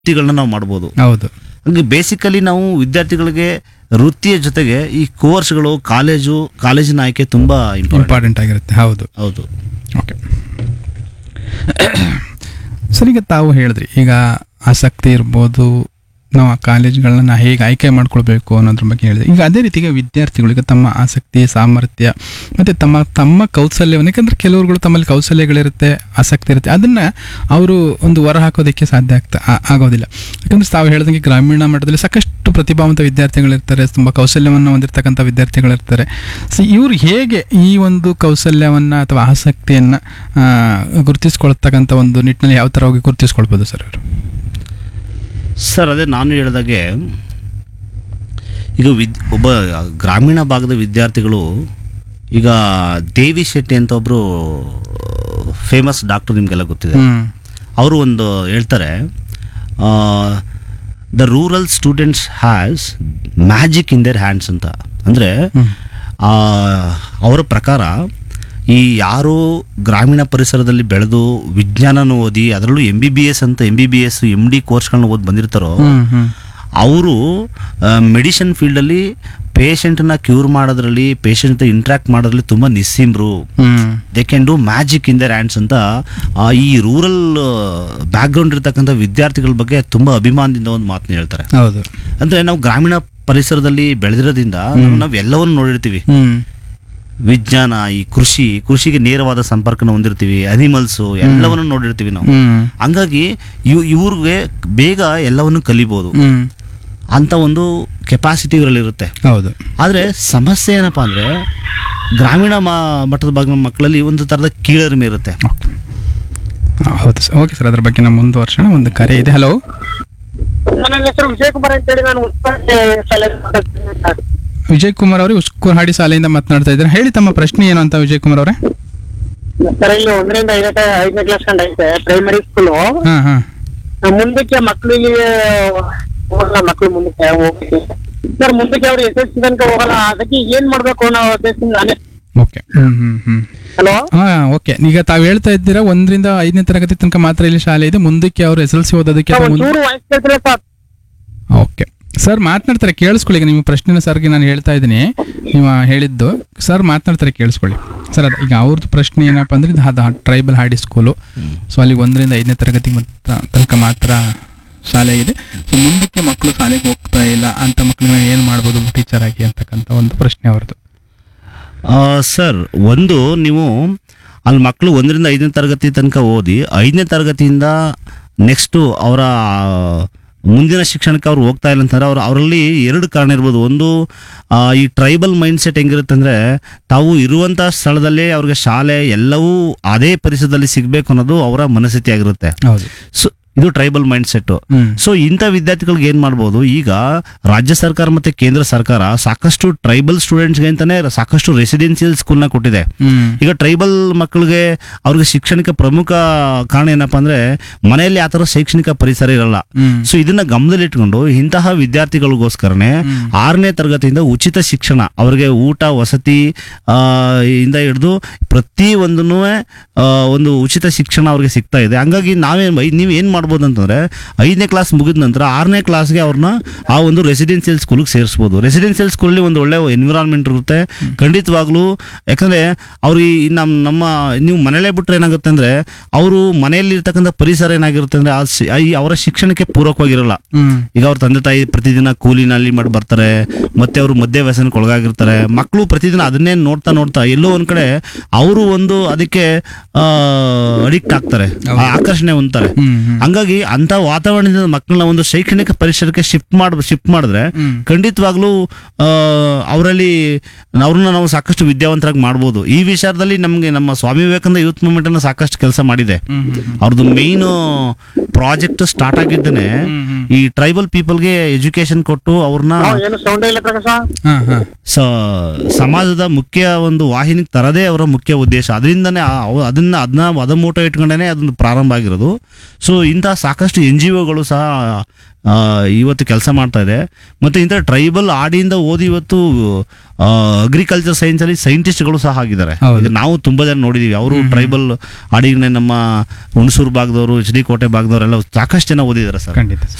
ವೃತ್ತಿಗಳನ್ನ ನಾವು ಮಾಡ್ಬೋದು ಹೌದು ಹಂಗೆ ಬೇಸಿಕಲಿ ನಾವು ವಿದ್ಯಾರ್ಥಿಗಳಿಗೆ ವೃತ್ತಿಯ ಜೊತೆಗೆ ಈ ಕೋರ್ಸ್ಗಳು ಕಾಲೇಜು ಕಾಲೇಜಿನ ಆಯ್ಕೆ ತುಂಬಾ ಇಂಪಾರ್ಟೆಂಟ್ ಇಂಪಾರ್ಟೆಂಟ್ ಆಗಿರುತ್ತೆ ಹೌದು ಹೌದು ಓಕೆ ಸರ್ ಈಗ ತಾವು ಹೇಳಿದ್ರಿ ಈಗ ಆಸಕ್ತಿ ಇರ್ಬೋದು ನಾವು ಆ ಕಾಲೇಜ್ಗಳನ್ನ ಹೇಗೆ ಆಯ್ಕೆ ಮಾಡ್ಕೊಳ್ಬೇಕು ಅನ್ನೋದ್ರ ಬಗ್ಗೆ ಹೇಳಿದೆ ಈಗ ಅದೇ ರೀತಿಗೆ ವಿದ್ಯಾರ್ಥಿಗಳಿಗೆ ತಮ್ಮ ಆಸಕ್ತಿ ಸಾಮರ್ಥ್ಯ ಮತ್ತು ತಮ್ಮ ತಮ್ಮ ಕೌಶಲ್ಯವನ್ನು ಯಾಕಂದ್ರೆ ಕೆಲವ್ರುಗಳು ತಮ್ಮಲ್ಲಿ ಕೌಶಲ್ಯಗಳಿರುತ್ತೆ ಆಸಕ್ತಿ ಇರುತ್ತೆ ಅದನ್ನು ಅವರು ಒಂದು ಹೊರ ಹಾಕೋದಕ್ಕೆ ಸಾಧ್ಯ ಆಗ್ತಾ ಆ- ಆಗೋದಿಲ್ಲ ಯಾಕಂದ್ರೆ ತಾವು ಹೇಳ್ದಂಗೆ ಗ್ರಾಮೀಣ ಮಟ್ಟದಲ್ಲಿ ಸಾಕಷ್ಟು ಪ್ರತಿಭಾವಂತ ವಿದ್ಯಾರ್ಥಿಗಳಿರ್ತಾರೆ ತುಂಬ ಕೌಶಲ್ಯವನ್ನು ಹೊಂದಿರತಕ್ಕಂಥ ವಿದ್ಯಾರ್ಥಿಗಳಿರ್ತಾರೆ ಸೊ ಇವ್ರು ಹೇಗೆ ಈ ಒಂದು ಕೌಶಲ್ಯವನ್ನು ಅಥವಾ ಆಸಕ್ತಿಯನ್ನು ಗುರುತಿಸ್ಕೊಳ್ತಕ್ಕಂಥ ಒಂದು ನಿಟ್ಟಿನಲ್ಲಿ ಯಾವ ಥರ ಹೋಗಿ ಗುರುತಿಸ್ಕೊಳ್ಬೋದು ಸರ್ ಅವರು ಸರ್ ಅದೇ ನಾನು ಹೇಳಿದಾಗೆ ಈಗ ವಿದ್ ಒಬ್ಬ ಗ್ರಾಮೀಣ ಭಾಗದ ವಿದ್ಯಾರ್ಥಿಗಳು ಈಗ ದೇವಿ ಶೆಟ್ಟಿ ಅಂತ ಒಬ್ಬರು ಫೇಮಸ್ ಡಾಕ್ಟರ್ ನಿಮಗೆಲ್ಲ ಗೊತ್ತಿದೆ ಹ್ಮ್ ಅವರು ಒಂದು ಹೇಳ್ತಾರೆ the rural students has magic in their hands ಅಂತ ಅಂದರೆ ಅವರ ಪ್ರಕಾರ ಈ ಯಾರು ಗ್ರಾಮೀಣ ಪರಿಸರದಲ್ಲಿ ಬೆಳೆದು ವಿಜ್ಞಾನನ ಓದಿ ಅದರಲ್ಲೂ ಎಂ ಬಿ ಬಿ ಎಸ್ ಅಂತ M B B S M D ಕೋರ್ಸ್ಗಳನ್ನ ಓದಿ ಬಂದಿರ್ತಾರೋ ಹ್ಮ್ ಹ್ಮ್ ಅವರು ಮೆಡಿಸಿನ್ ಫೀಲ್ಡಲ್ಲಿ ಪೇಷಂಟ್ನ ಕ್ಯೂರ್ ಮಾಡೋದ್ರಲ್ಲಿ ಪೇಷಂಟ್ ಇಂಟ್ರಾಕ್ಟ್ ಮಾಡೋದ್ರಲ್ಲಿ ತುಂಬ ನಿಸ್ಸೀಮ್ರು ಹ್ಮ್ they can do magic in their hands ಅಂತ ಆ, ಈ ರೂರಲ್ ಬ್ಯಾಕ್ಗ್ರೌಂಡ್ ಇರ್ತಕ್ಕಂಥ ವಿದ್ಯಾರ್ಥಿಗಳ ಬಗ್ಗೆ ತುಂಬ ಅಭಿಮಾನದಿಂದ ಒಂದು ಮಾತನ್ನ ಹೇಳ್ತಾರೆ ಹೌದು ಅಂದ್ರೆ ನಾವು ಗ್ರಾಮೀಣ ಪರಿಸರದಲ್ಲಿ ಬೆಳೆದಿರೋದ್ರಿಂದ ನಾವು ಎಲ್ಲವನ್ನು ನೋಡಿರ್ತೀವಿ ಹ್ಮ್ ವಿಜ್ಞಾನ ಈ ಕೃಷಿ ಕೃಷಿಗೆ ನೇರವಾದ ಸಂಪರ್ಕನ ಹೊಂದಿರ್ತೀವಿ ಅನಿಮಲ್ಸು ಎಲ್ಲವನ್ನು ನೋಡಿರ್ತೀವಿ ನಾವು ಹ್ಮ್ ಹಂಗಾಗಿ ಇವ್ ಇವ್ರಿಗೆ ಬೇಗ ಎಲ್ಲವನ್ನು ಕಲಿಬೋದು ಹ್ಮ್ ಅಂತ ಒಂದು ಕೆಪಾಸಿಟಿ ಇವರಲ್ಲಿರುತ್ತೆ ಹೌದು ಆದರೆ ಸಮಸ್ಯೆ ಏನಪ್ಪಾ ಅಂದರೆ ಗ್ರಾಮೀಣ ಮ- ಮಟ್ಟದ ಭಾಗದ ಮಕ್ಕಳಲ್ಲಿ ಒಂದು ಥರದ ಕೀಳರಿಮೆ ಇರುತ್ತೆ ಓಕೆ ಹೌದು ಸರ್ ಓಕೆ ಸರ್ ಅದ್ರ ಬಗ್ಗೆ ನಾವು ಮುಂದುವರ್ಸೋಣ ಒಂದು ಕರೆ ಇದೆ ಹಲೋ ನನ್ನ ಹೆಸರು ವಿಜಯಕುಮಾರ್ ಅಂತೇಳಿ ನಾನು ಉತ್ಪನ್ನ ಶಾಲೆ ಮಾತಾಡ್ತೀನಿ ಸರ್. ವಿಜಯ್ ಕುಮಾರ್ ಅವರೇ ಉಸ್ಕೂರ್ ಹಾಡಿ ಶಾಲೆಯಿಂದ ಮಾತನಾಡ್ತಾ ಇದ್ದಾರೆ ಹೇಳಿ ತಮ್ಮ ಪ್ರಶ್ನೆ ಏನು ಅಂತ ವಿಜಯ್ ಕುಮಾರ್ ಅವರೇ ಸರ್ ಇಲ್ಲಿ ಒಂದರಿಂದ ಐದನೇ ಐದನೇ ಕ್ಲಾಸ್ ಕಂಡ ಐತೆ ಪ್ರೈಮರಿ ಸ್ಕೂಲು ಹಾ ಹಾ ಮುಂದಕ್ಕೆ ಮಕ್ಕಳಿಗೆ ಹೋಗಲ್ಲ ಮಕ್ಕಳು ಮುಂದಕ್ಕೆ ಹೋಗ್ಬೇಕು ಸರ್ ಮುಂದಕ್ಕೆ ಅವ್ರು ಎಸ್ ಎಸ್ ಸಿ ತನಕ ಹೋಗಲ್ಲ ಅದಕ್ಕೆ ಏನ್ ಮಾಡ್ಬೇಕು ಅನ್ನೋ ಉದ್ದೇಶದಿಂದ ನಾನೇ ಓಕೆ ಹ್ಮ್ ಹ್ಮ್ ಹ್ಮ್ ಹಲೋ ಹಾ ಓಕೆ ಈಗ ತಾವು ಹೇಳ್ತಾ ಇದ್ದೀರಾ ಒಂದರಿಂದ ಐದನೇ ತರಗತಿ ತನಕ ಮಾತ್ರ ಇಲ್ಲಿ ಶಾಲೆ ಇದೆ ಮುಂದಕ್ಕೆ ಅವರು ಎಸ್ ಎಲ್ ಸಿ ಓದೋದಕ್ಕೆ ಅಥವಾ ಮುಂದೆ ಒಂಚೂರು ವಾಯ್ಸ್ ಕೇಳ್ತಿಲ್ಲ ಸರ್ ಓಕೆ ಸರ್ ಮಾತನಾಡ್ತಾರೆ ಕೇಳಿಸ್ಕೊಳ್ಳಿ ಈಗ ನಿಮ್ಮ ಪ್ರಶ್ನೆನ ಸರ್ಗೆ ನಾನು ಹೇಳ್ತಾ ಇದ್ದೀನಿ ನೀವು ಹೇಳಿದ್ದು ಸರ್ ಮಾತನಾಡ್ತಾರೆ ಕೇಳಿಸ್ಕೊಳ್ಳಿ ಸರ್ ಅದು ಈಗ ಅವ್ರದ್ದು ಪ್ರಶ್ನೆ ಏನಪ್ಪ ಅಂದ್ರೆ ಇದು ಅದು ಟ್ರೈಬಲ್ ಹಾಡಿ ಸ್ಕೂಲು ಸೊ ಅಲ್ಲಿಗೆ ಒಂದರಿಂದ ಐದನೇ ತರಗತಿ ಮಾತ್ರ ತನಕ ಮಾತ್ರ ಶಾಲೆ ಇದೆ ಸೊ ಮುಂದಕ್ಕೆ ಮಕ್ಕಳು ಶಾಲೆಗೆ ಹೋಗ್ತಾ ಇಲ್ಲ ಅಂತ ಮಕ್ಕಳನ್ನ ಏನು ಮಾಡ್ಬೋದು ಟೀಚರ್ ಆಗಿ ಅಂತಕ್ಕಂಥ ಒಂದು ಪ್ರಶ್ನೆ ಅವ್ರದ್ದು ಆ, ಸರ್ ಒಂದು ನೀವು ಅಲ್ಲಿ ಮಕ್ಕಳು ಒಂದರಿಂದ ಐದನೇ ತರಗತಿ ತನಕ ಓದಿ ಐದನೇ ತರಗತಿಯಿಂದ ನೆಕ್ಸ್ಟು ಅವರ ಮುಂದಿನ ಶಿಕ್ಷಣಕ್ಕೆ ಅವ್ರು ಹೋಗ್ತಾ ಇಲ್ಲ ಅಂತಂದ್ರೆ ಅವ್ರು ಅವರಲ್ಲಿ ಎರಡು ಕಾರಣ ಇರ್ಬೋದು ಒಂದು ಆ, ಈ ಟ್ರೈಬಲ್ ಮೈಂಡ್ ಸೆಟ್ ಹೆಂಗಿರುತ್ತೆ ಅಂದರೆ ತಾವು ಇರುವಂಥ ಸ್ಥಳದಲ್ಲೇ ಅವ್ರಿಗೆ ಶಾಲೆ ಎಲ್ಲವೂ ಅದೇ ಪರಿಸರದಲ್ಲಿ ಸಿಗಬೇಕು ಅನ್ನೋದು ಅವರ ಮನಸ್ಥಿತಿ ಆಗಿರುತ್ತೆ ಹೌದು ಸೊ ಇದು ಟ್ರೈಬಲ್ ಮೈಂಡ್ ಸೆಟ್ಟು ಹ್ಮ್ ಸೊ ಇಂಥ ವಿದ್ಯಾರ್ಥಿಗಳಿಗೆ ಏನು ಮಾಡ್ಬೋದು ಈಗ ರಾಜ್ಯ ಸರ್ಕಾರ ಮತ್ತೆ ಕೇಂದ್ರ ಸರ್ಕಾರ ಸಾಕಷ್ಟು ಟ್ರೈಬಲ್ ಸ್ಟೂಡೆಂಟ್ಸ್ಗೆ ಅಂತಾನೆ ಸಾಕಷ್ಟು ರೆಸಿಡೆನ್ಸಿಯಲ್ ಸ್ಕೂಲ್ನ ಕೊಟ್ಟಿದೆ ಹ್ಮ್ ಈಗ ಟ್ರೈಬಲ್ ಮಕ್ಕಳಿಗೆ ಅವ್ರಿಗೆ ಶಿಕ್ಷಣಕ್ಕೆ ಪ್ರಮುಖ ಕಾರಣ ಏನಪ್ಪಾ ಅಂದ್ರೆ ಮನೆಯಲ್ಲಿ ಆ ಥರ ಶೈಕ್ಷಣಿಕ ಪರಿಸರ ಇರಲ್ಲ ಹ್ಮ್ ಸೊ ಇದನ್ನ ಗಮನದಲ್ಲಿಟ್ಕೊಂಡು ಇಂತಹ ವಿದ್ಯಾರ್ಥಿಗಳಿಗೋಸ್ಕರನೇ ಆರನೇ ತರಗತಿಯಿಂದ ಉಚಿತ ಶಿಕ್ಷಣ ಅವ್ರಿಗೆ ಊಟ ವಸತಿ ಆ, ಇಂದ ಹಿಡಿದು ಪ್ರತಿ ಒಂದೂ ಒಂದು ಉಚಿತ ಶಿಕ್ಷಣ ಅವ್ರಿಗೆ ಸಿಗ್ತಾ ಇದೆ ಹಂಗಾಗಿ ನಾವೇನ್ ನೀವು ಏನು ಮಾಡ್ಬೋದು ಅಂತಂದ್ರೆ ಐದನೇ ಕ್ಲಾಸ್ ಮುಗಿದ ನಂತರ ಆರನೇ ಕ್ಲಾಸ್ಗೆ ಅವ್ರನ್ನ ಆ ಒಂದು ರೆಸಿಡೆನ್ಸಿಯಲ್ ಸ್ಕೂಲ್ಗೆ ಸೇರಿಸ್ಬೋದು ರೆಸಿಡೆನ್ಸಿಯಲ್ ಸ್ಕೂಲಲ್ಲಿ ಒಂದು ಒಳ್ಳೆ ಎನ್ವಿರಾನ್ಮೆಂಟ್ ಇರುತ್ತೆ ಖಂಡಿತವಾಗ್ಲೂ ಯಾಕಂದ್ರೆ ಅವ್ರು ಈ ನಮ್ಮ ನಮ್ಮ ನೀವು ಮನೇಲೇ ಬಿಟ್ರೆ ಏನಾಗುತ್ತೆ ಅಂದ್ರೆ ಅವರು ಮನೆಯಲ್ಲಿ ಇರ್ತಕ್ಕಂಥ ಪರಿಸರ ಏನಾಗಿರುತ್ತೆ ಅಂದ್ರೆ ಆ ಶಿ- ಈ ಅವರ ಶಿಕ್ಷಣಕ್ಕೆ ಪೂರಕವಾಗಿರಲ್ಲ ಹ್ಮ್ ಈಗ ಅವ್ರ ತಂದೆ ತಾಯಿ ಪ್ರತಿದಿನ ಕೂಲಿನಲ್ಲಿ ಮಾಡಿ ಬರ್ತಾರೆ ಮತ್ತೆ ಅವರು ಮದ್ಯ ವ್ಯಸನಕ್ಕೆ ಒಳಗಾಗಿರ್ತಾರೆ ಮಕ್ಕಳು ಪ್ರತಿದಿನ ಅದನ್ನೇ ನೋಡ್ತಾ ನೋಡ್ತಾ ಎಲ್ಲೋ ಒಂದ್ ಕಡೆ ಅವರು ಒಂದು ಅದಕ್ಕೆ ಅಡಿಕ್ಟ್ ಆಗ್ತಾರೆ ಆ ಆಕರ್ಷಣೆ ಹೊಂದ್ತಾರೆ ಹ್ಮ್ ಹ್ಮ್ ಹಂಗಾಗಿ ಅಂತ ವಾತಾವರಣದಿಂದ ಮಕ್ಕಳನ್ನ ಒಂದು ಶೈಕ್ಷಣಿಕ ಪರಿಸರಕ್ಕೆ ಶಿಫ್ಟ್ ಮಾಡ್ ಶಿಫ್ಟ್ ಮಾಡಿದ್ರೆ ಹ್ಮ್. ಖಂಡಿತವಾಗ್ಲೂ ಆ, ಅವರಲ್ಲಿ ಅವ್ರನ್ನ ನಾವು ಸಾಕಷ್ಟು ವಿದ್ಯಾವಂತರಾಗಿ ಮಾಡ್ಬೋದು ಈ ವಿಚಾರದಲ್ಲಿ ನಮಗೆ ನಮ್ಮ ಸ್ವಾಮಿ ವಿವೇಕಾನಂದ ಯೂತ್ ಮೂವ್ಮೆಂಟ್ ಅನ್ನ ಸಾಕಷ್ಟು ಕೆಲಸ ಮಾಡಿದೆ ಹ್ಮ್ ಹ್ಮ್ ಅವ್ರದ್ದು ಮೇನ್ ಪ್ರಾಜೆಕ್ಟ್ ಸ್ಟಾರ್ಟ್ ಆಗಿದ್ದೇನೆ ಹ್ಮ್ ಹ್ಮ್ ಈ ಟ್ರೈಬಲ್ ಪೀಪಲ್ಗೆ ಎಜುಕೇಶನ್ ಕೊಟ್ಟು ಅವ್ರನ್ನ ನಾವು ಏನು ಸೌಂಡ್ ಇಲ್ಲ ಪ್ರಕಾಶ ಹಾ ಹಾ ಸ ಸಮಾಜದ ಮುಖ್ಯ ಒಂದು ವಾಹಿನಿಗೆ ತರದೇ ಅವರ ಮುಖ್ಯ ಉದ್ದೇಶ ಅದರಿಂದನೇ ಆ- ಅವ- ಅದನ್ನ ಅದನ್ನ ಅದ ಮೋಟೋ ಇಟ್ಕೊಂಡೇ ಅದೊಂದು ಪ್ರಾರಂಭ ಆಗಿರೋದು ಸೊ ಇಂತಹ ಸಾಕಷ್ಟು ಎನ್ ಜಿ ಒಗಳು ಸಹ ಆ, ಇವತ್ತು ಕೆಲಸ ಮಾಡ್ತಾ ಇದೆ ಮತ್ತೆ ಇಂಥ ಟ್ರೈಬಲ್ ಆಡಿಯಿಂದ ಓದಿ ಇವತ್ತು ಅಗ್ರಿಕಲ್ಚರ್ ಸೈನ್ಸ್ ಅಲ್ಲಿ ಸೈಂಟಿಸ್ಟ್ಗಳು ಸಹ ಆಗಿದ್ದಾರೆ ಹೌದು. ಈಗ ನಾವು ತುಂಬಾ ಜನ ನೋಡಿದೀವಿ ಅವರು ಟ್ರೈಬಲ್ ಆಡಿಗೆ ನಮ್ಮ ಹುಣಸೂರು ಭಾಗದವರು ಎಚ್ ಡಿ ಕೋಟೆ ಭಾಗದವರೆಲ್ಲ ಸಾಕಷ್ಟು ಜನ ಓದಿದ್ದಾರೆ ಸರ್ ಖಂಡಿತ